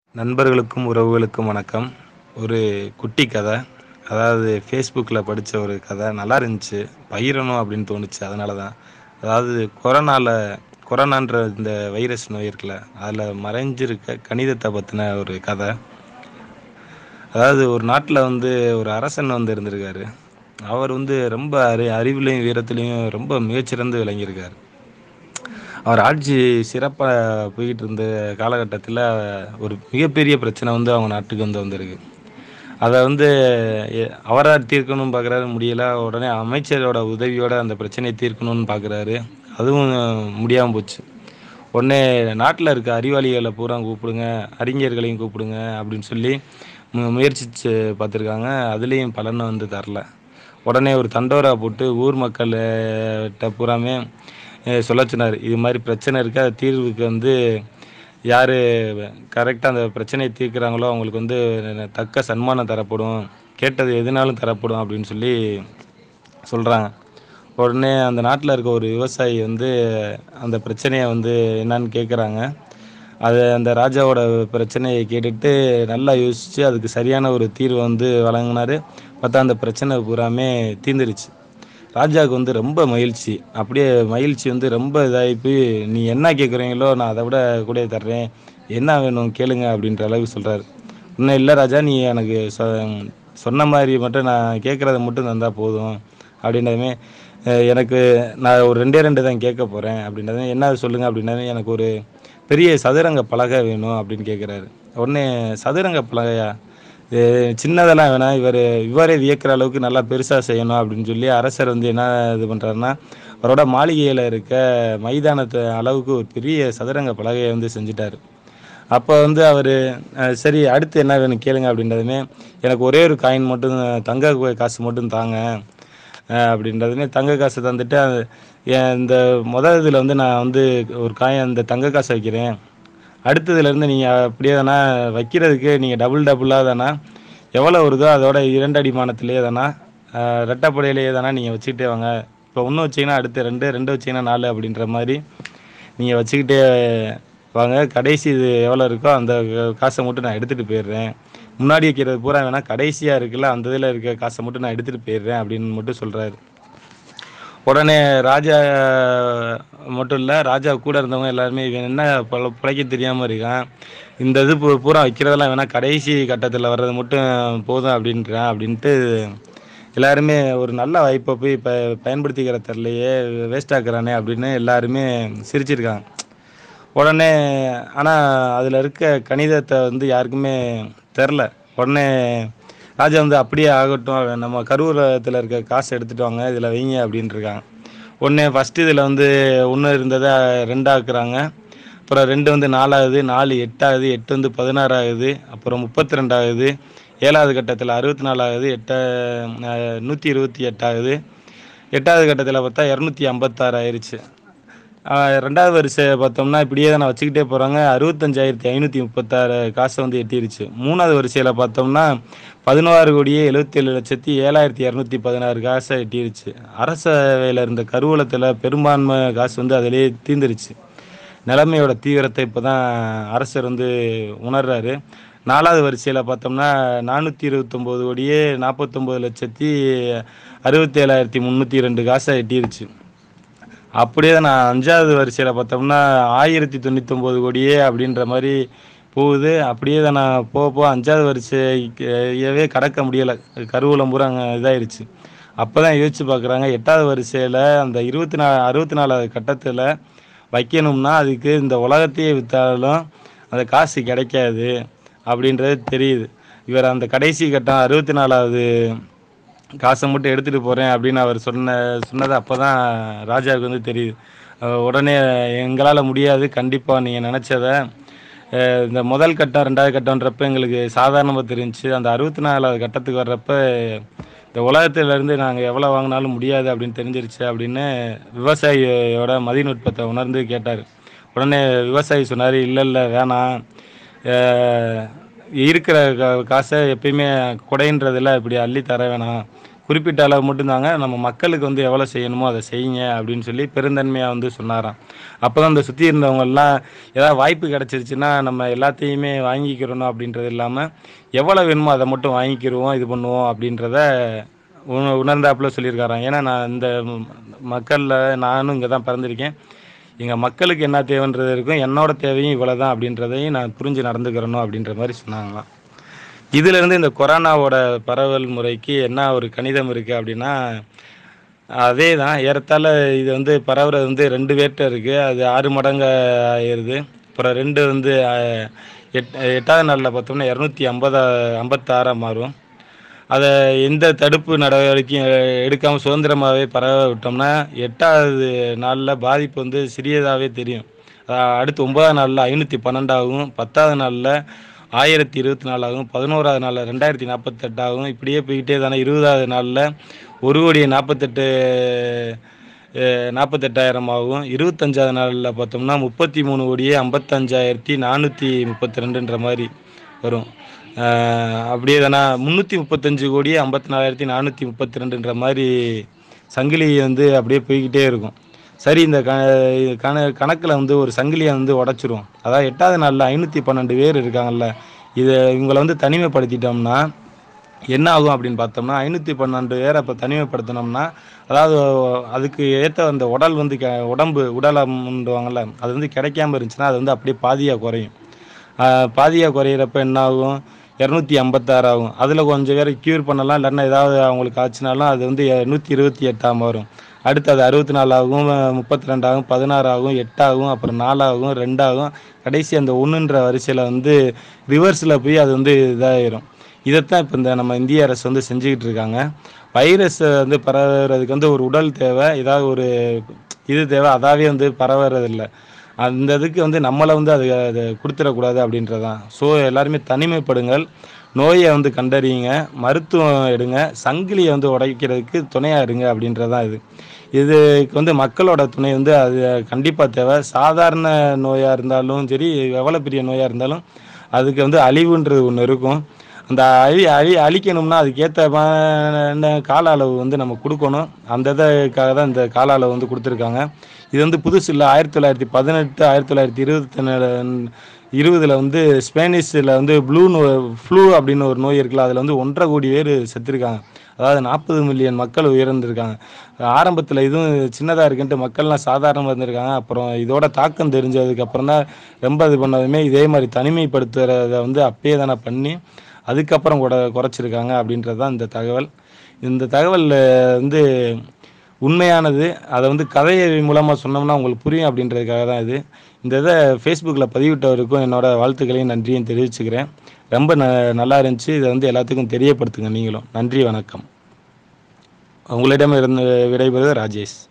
நண்பர்களுக்கும் உறவுகளுக்கும் வணக்கம் ஒரு குட்டி கதை அதாவது ஃபேஸ்புக்கில் படித்த ஒரு கதை நல்லா இருந்துச்சு பகிரணும் அப்படின்னு தோணுச்சு அதனால தான் அதாவது கொரோனாவில் கொரோனான்ற இந்த வைரஸ் நோய் இருக்குல்ல அதில் மறைஞ்சிருக்க கணிதத்தை பற்றின ஒரு கதை அதாவது ஒரு நாட்டில் வந்து ஒரு அரசன் வந்து இருந்திருக்காரு அவர் வந்து ரொம்ப அறி அறிவுலையும் வீரத்துலேயும் ரொம்ப மிகச்சிறந்து விளங்கியிருக்கார் அவர் ஆட்சி சிறப்பாக போய்கிட்டு இருந்த காலகட்டத்தில் ஒரு மிகப்பெரிய பிரச்சனை வந்து அவங்க நாட்டுக்கு வந்து வந்திருக்கு அதை வந்து எ- அவரா தீர்க்கணும்னு பார்க்குறாரு முடியல உடனே அமைச்சரோட உதவியோட அந்த பிரச்சனையை தீர்க்கணும்னு பார்க்குறாரு அதுவும் முடியாமல் போச்சு உடனே நாட்டில் இருக்க அறிவாளிகளை பூரா கூப்பிடுங்க அறிஞர்களையும் கூப்பிடுங்க அப்படின்னு சொல்லி மு- முயற்சிச்சு பார்த்துருக்காங்க அதுலேயும் பலன் வந்து தரல உடனே ஒரு தண்டோரா போட்டு ஊர் மக்கள்கிட்ட பூராமே அஹ், சொல்ல சொன்னார் இது மாதிரி பிரச்சனை இருக்குது அது தீர்வுக்கு வந்து யார் கரெக்டாக அந்த பிரச்சனையை தீர்க்குறாங்களோ அவங்களுக்கு வந்து தக்க சன்மானம் தரப்படும் கேட்டது எதுனாலும் தரப்படும் அப்படின்னு சொல்லி சொல்கிறாங்க உடனே அந்த நாட்டில் இருக்க ஒரு விவசாயி வந்து அந்த பிரச்சனையை வந்து என்னன்னு கேட்குறாங்க அது அந்த ராஜாவோட பிரச்சனையை கேட்டுட்டு நல்லா யோசித்து அதுக்கு சரியான ஒரு தீர்வை வந்து வழங்கினாரு பார்த்தா அந்த பிரச்சனை பூராமே தீர்ந்துருச்சு ராஜாவுக்கு வந்து ரொம்ப மகிழ்ச்சி அப்படியே மகிழ்ச்சி வந்து ரொம்ப இதாகி போய் நீ என்ன கேட்குறீங்களோ நான் அதை விட கூட தர்றேன் என்ன வேணும் கேளுங்க அப்படின்ற அளவுக்கு சொல்கிறாரு இன்னும் இல்லை ராஜா நீ எனக்கு சொ சொன்ன மாதிரி மட்டும் நான் கேட்குறத மட்டும் தந்தால் போதும் அப்படின்னதுமே அஹ், எனக்கு நான் ஒரு ரெண்டே ரெண்டு தான் கேட்க போகிறேன் அப்படின்னது என்ன சொல்லுங்க அப்படின்னது எனக்கு ஒரு பெரிய சதுரங்க பலகை வேணும் அப்படின்னு கேட்குறாரு உடனே சதுரங்க பலகையா இது சின்னதெல்லாம் வேணாம் இவர் இவரே வியக்கிற அளவுக்கு நல்லா பெருசாக செய்யணும் அப்படின்னு சொல்லி அரசர் வந்து என்ன இது பண்ணுறாருன்னா அவரோட மாளிகையில் இருக்க மைதானத்து அளவுக்கு ஒரு பெரிய சதுரங்க பலகையை வந்து செஞ்சுட்டாரு அப்போ வந்து அவர் சரி அடுத்து என்ன வேணும் கேளுங்க அப்படின்றதுமே எனக்கு ஒரே ஒரு காயின் மட்டும் தங்க கு- காசு மட்டும் தாங்க அஹ் அப்படின்றதுமே தங்க காசு தந்துட்டு அது- என் இந்த முதல் இதில் வந்து நான் வந்து ஒரு காயின் அந்த தங்க காசை வைக்கிறேன் அடுத்ததுலேருந்து நீங்கள் அப்படியே தானே வைக்கிறதுக்கு நீங்கள் டபுள் டபுளாக தானே எவ்வளோ வருதோ அதோட இரண்டு அடிமானத்திலேயே தானே ரெட்டப்படையிலேயே தானே நீங்கள் வச்சுக்கிட்டே வாங்க இப்போ ஒன்று வச்சிங்கன்னா அடுத்து ரெண்டு ரெண்டு வச்சிங்கன்னா நாலு அப்படின்ற மாதிரி நீங்கள் வச்சுக்கிட்டே வாங்க கடைசி இது எவ்வளோ இருக்கோ அந்த காசை மட்டும் நான் எடுத்துகிட்டு போயிடுறேன் முன்னாடி வைக்கிறது பூரா வேணால் கடைசியாக இருக்குல்ல அந்த இதில் இருக்க காசை மட்டும் நான் எடுத்துகிட்டு போயிடுறேன் அப்படின்னு மட்டும் சொல்கிறாரு உடனே ராஜா மட்டும் இல்லை ராஜா கூட இருந்தவங்க எல்லாருமே இவன் என்ன பல பிழைக்க தெரியாமல் இருக்கான் இந்த இது பூ- பூரா வைக்கிறதெல்லாம் வேணால் கடைசி கட்டத்தில் வர்றது மட்டும் போதும் அப்படின்றான் அப்படின்ட்டு எல்லாருமே ஒரு நல்ல வாய்ப்பை போய் ப பயன்படுத்திக்கிற தெரிலையே வேஸ்ட் ஆக்குறானே அப்படின்னு எல்லாருமே சிரிச்சிருக்காங்க உடனே ஆனால் அதில் இருக்க கணிதத்தை வந்து யாருக்குமே தெரில உடனே ராஜா வந்து அப்படியே ஆகட்டும் நம்ம கருவூலத்தில் இருக்க காசை எடுத்துட்டு வாங்க இதில் வைங்க அப்படின்ட்டு இருக்காங்க உடனே ஃபஸ்ட்டு இதில் வந்து ஒன்று இருந்ததை ரெண்டாக்குறாங்க அப்புறம் ரெண்டு வந்து நாலாகுது நாலு எட்டாகுது எட்டு வந்து பதினாறாகுது அப்புறம் முப்பத்தி ரெண்டாகுது ஏழாவது கட்டத்தில் அறுபத்தி நாலாகுது எட்ட நூற்றி இருபத்தி எட்டாகுது எட்டாவது கட்டத்தில் பார்த்தா இரநூத்தி ஐம்பத்தாறு ஆயிருச்சு ஆஹ் ரெண்டாவது வரிசை பார்த்தோம்னா இப்படியே தான் வச்சுக்கிட்டே போகிறாங்க அறுபத்தஞ்சாயிரத்தி ஐநூற்றி முப்பத்தாறு காசை வந்து எட்டிருச்சு மூணாவது வரிசையில் பார்த்தோம்னா பதினோரு கோடியே எழுபத்தேழு லட்சத்தி ஏழாயிரத்தி இரநூத்தி பதினாறு காசை எட்டிருச்சு அரசவையில் இருந்த கருவூலத்தில் பெரும்பான்மை காசு வந்து அதிலே தீர்ந்துருச்சு நிலைமையோட தீவிரத்தை இப்போ தான் அரசர் வந்து உணர்றாரு நாலாவது வரிசையில் பார்த்தோம்னா நானூற்றி இருபத்தொம்போது கோடியே நாற்பத்தொம்போது லட்சத்தி அறுபத்தேழாயிரத்தி முந்நூற்றி ரெண்டு காசை எட்டிருச்சு அப்படியே தான் நான் அஞ்சாவது வரிசையில் பார்த்தோம்னா ஆயிரத்தி தொண்ணூத்தொம்பது கோடியே அப்படின்ற மாதிரி போகுது அப்படியே தான் நான் போக போக அஞ்சாவது வரிசையவே கடக்க முடியலை கருவூலம் பூரா அங்கே இதாயிருச்சு அப்போ தான் யோசிச்சு பார்க்குறாங்க எட்டாவது வரிசையில் அந்த இருபத்தி நா அறுபத்தி நாலாவது கட்டத்தில் வைக்கணும்னா அதுக்கு இந்த உலகத்தையே விற்றாலும் அந்த காசு கிடைக்காது அப்படின்றது தெரியுது இவர் அந்த கடைசி கட்டம் அறுபத்தி நாலாவது காசை மட்டும் எடுத்துகிட்டு போகிறேன் அப்படின்னு அவர் சொன்ன சொன்னது அப்போ தான் ராஜாவுக்கு வந்து தெரியுது அஹ் உடனே எங்களால் முடியாது கண்டிப்பாக நீங்கள் நினச்சதை இந்த முதல் கட்டம் ரெண்டாவது கட்டம்ன்றப்ப எங்களுக்கு சாதாரணமாக தெரிஞ்சுச்சு அந்த அறுபத்தி நாலாவது கட்டத்துக்கு வர்றப்ப இந்த உலகத்திலேருந்து நாங்கள் எவ்வளோ வாங்கினாலும் முடியாது அப்படின்னு தெரிஞ்சிருச்சு அப்படின்னு விவசாயியோட மதிநுட்பத்தை உணர்ந்து கேட்டார் உடனே விவசாயி சொன்னார் இல்லை இல்லை வேணாம் அஹ் இருக்கிற கா- காசை எப்பயுமே குடைன்றதில் இப்படி அள்ளி தர வேணாம் குறிப்பிட்ட அளவு மட்டும்தாங்க நம்ம மக்களுக்கு வந்து எவ்வளோ செய்யணுமோ அதை செய்யுங்க அப்படின்னு சொல்லி பெருந்தன்மையாக வந்து சொன்னாராம் அப்போ தான் அந்த சுற்றி இருந்தவங்கெல்லாம் ஏதாவது வாய்ப்பு கிடச்சிருச்சுன்னா நம்ம எல்லாத்தையுமே வாங்கிக்கிறணும் அப்படின்றது இல்லாமல் எவ்வளோ வேணுமோ அதை மட்டும் வாங்கிக்கிருவோம் இது பண்ணுவோம் அப்படின்றத உண உணர்ந்தாப்புல சொல்லியிருக்காராம் ஏன்னா நான் இந்த மக்களில் நானும் இங்கே தான் பிறந்திருக்கேன் எங்கள் மக்களுக்கு என்ன தேவைன்றது இருக்கும் என்னோட தேவையும் இவ்வளோ தான் அப்படின்றதையும் நான் புரிஞ்சு நடந்துக்கிறணும் அப்படின்ற மாதிரி சொன்னாங்களாம் இதிலிருந்து இந்த கொரோனாவோட பரவல் முறைக்கு என்ன ஒரு கணிதம் இருக்குது அப்படின்னா அதே தான் ஏறத்தாழ இது வந்து பரவுறது வந்து ரெண்டு பேர்கிட்ட இருக்குது அது ஆறு மடங்கு ஆயிடுது அப்புறம் ரெண்டு வந்து அஹ், எட் எட்டாவது நாளில் பார்த்தோம்னா இரநூத்தி ஐம்பதா ஐம்பத்தாறாக மாறும் அதை எந்த தடுப்பு நடவடிக்கையும் எடுக்காமல் சுதந்திரமாகவே பரவ விட்டோம்னா எட்டாவது நாளில் பாதிப்பு வந்து சிறியதாகவே தெரியும் அஹ் அடுத்து ஒன்பதாவது நாளில் ஐநூற்றி பன்னெண்டாகும் பத்தாவது நாளில் ஆயிரத்தி இருபத்தி நாலாகும் பதினோராவது நாளில் ரெண்டாயிரத்தி நாற்பத்தெட்டாகும் இப்படியே போய்கிட்டே தானே இருபதாவது நாளில் ஒரு கோடி நாற்பத்தெட்டு நாற்பத்தெட்டாயிரம் ஆகும் இருபத்தஞ்சாவது நாளில் பார்த்தோம்னா முப்பத்தி மூணு கோடியே ஐம்பத்தஞ்சாயிரத்தி நானூற்றி முப்பத்தி ரெண்டுன்ற மாதிரி வரும் அஹ் அப்படியே தானே முந்நூற்றி முப்பத்தஞ்சு கோடியே ஐம்பத்தி நாலாயிரத்தி நானூற்றி முப்பத்தி ரெண்டுன்ற மாதிரி சங்கிலி வந்து அப்படியே போய்கிட்டே இருக்கும் சரி இந்த க கண கணக்கில் வந்து ஒரு சங்கிலியை வந்து உடச்சிரும் அதாவது எட்டாவது நாளில் ஐநூற்றி பன்னெண்டு பேர் இருக்காங்கல்ல இதை இவங்களை வந்து தனிமைப்படுத்திட்டோம்னா என்ன ஆகும் அப்படின்னு பார்த்தோம்னா ஐநூற்றி பன்னெண்டு பேரை இப்போ தனிமைப்படுத்தினோம்னா அதாவது அதுக்கு ஏற்ற அந்த உடல் வந்து க உடம்பு உடலம்ன்றவாங்கல்ல அது வந்து கிடைக்காம இருந்துச்சுன்னா அது வந்து அப்படியே பாதியாக குறையும் ஆஹ் பாதியாக குறையிறப்ப என்ன ஆகும் இரநூத்தி ஐம்பத்தாறு ஆகும் அதில் கொஞ்சம் பேரை க்யூர் பண்ணலாம் இல்லைன்னா ஏதாவது அவங்களுக்கு ஆச்சுனாலும் அது வந்து நூற்றி இருபத்தி எட்டாம் வரும் அடுத்து அது அறுபத்தி நாலாகும் முப்பத்தி ரெண்டாகும் பதினாறாகும் எட்டாகும் அப்புறம் நாலாகும் ரெண்டாகும் கடைசி அந்த ஒன்றுன்ற வரிசையில் வந்து ரிவர்ஸில் போய் அது வந்து இதாயிரும் இதைத்தான் இப்போ இந்த நம்ம இந்திய அரசு வந்து செஞ்சுக்கிட்டு இருக்காங்க வைரஸ் வந்து பரவுறதுக்கு வந்து ஒரு உடல் தேவை ஏதாவது ஒரு இது தேவை அதாவே வந்து பரவுறதில்லை அந்த இதுக்கு வந்து நம்மளை வந்து அது அதை கொடுத்துடக்கூடாது அப்படின்றதான் ஸோ எல்லாருமே தனிமைப்படுங்கள் நோயை வந்து கண்டறியுங்க மருத்துவம் எடுங்க சங்கிலியை வந்து உடைக்கிறதுக்கு துணையாக இருங்க அப்படின்றதான் இது இதுக்கு வந்து மக்களோட துணை வந்து அது கண்டிப்பாக தேவை சாதாரண நோயாக இருந்தாலும் சரி எவ்வளோ பெரிய நோயாக இருந்தாலும் அதுக்கு வந்து அழிவுன்றது ஒன்று இருக்கும் அந்த அழி அழி அழிக்கணும்னா அதுக்கேற்ற கால அளவு வந்து நம்ம கொடுக்கணும் அந்த இதுக்காக தான் இந்த கால அளவு வந்து கொடுத்துருக்காங்க இது வந்து புதுசு இல்லை ஆயிரத்தி தொள்ளாயிரத்தி பதினெட்டு ஆயிரத்தி தொள்ளாயிரத்தி இருபத்தி இருபதில் வந்து ஸ்பேனிஷில் வந்து ப்ளூ நோ ஃப்ளூ அப்படின்னு ஒரு நோய் இருக்குல்ல அதில் வந்து ஒன்றரை கோடி பேர் செத்துருக்காங்க அதாவது நாற்பது மில்லியன் மக்கள் உயர்ந்திருக்காங்க ஆரம்பத்தில் இதுவும் சின்னதாக இருக்குன்ட்டு மக்கள்லாம் சாதாரணமாக இருந்திருக்காங்க அப்புறம் இதோட தாக்கம் தெரிஞ்சதுக்கு அப்புறம் தான் ரொம்ப இது பண்ணதுமே இதே மாதிரி தனிமைப்படுத்துறத வந்து அப்பயே தானே பண்ணி அதுக்கப்புறம் கூட குறைச்சிருக்காங்க அப்படின்றது தான் இந்த தகவல் இந்த தகவல் வந்து உண்மையானது அதை வந்து கதை மூலமாக சொன்னோம்னா உங்களுக்கு புரியும் அப்படின்றதுக்காக தான் இது இந்த இதை ஃபேஸ்புக்கில் பதிவிட்டவருக்கும் என்னோட வாழ்த்துக்களையும் நன்றியும் தெரிவிச்சுக்கிறேன் ரொம்ப ந நல்லா இருந்துச்சு இதை வந்து எல்லாத்துக்கும் தெரியப்படுத்துங்க நீங்களும் நன்றி வணக்கம் உங்களிடம் இருந்து விடைபெறுவது ராஜேஷ்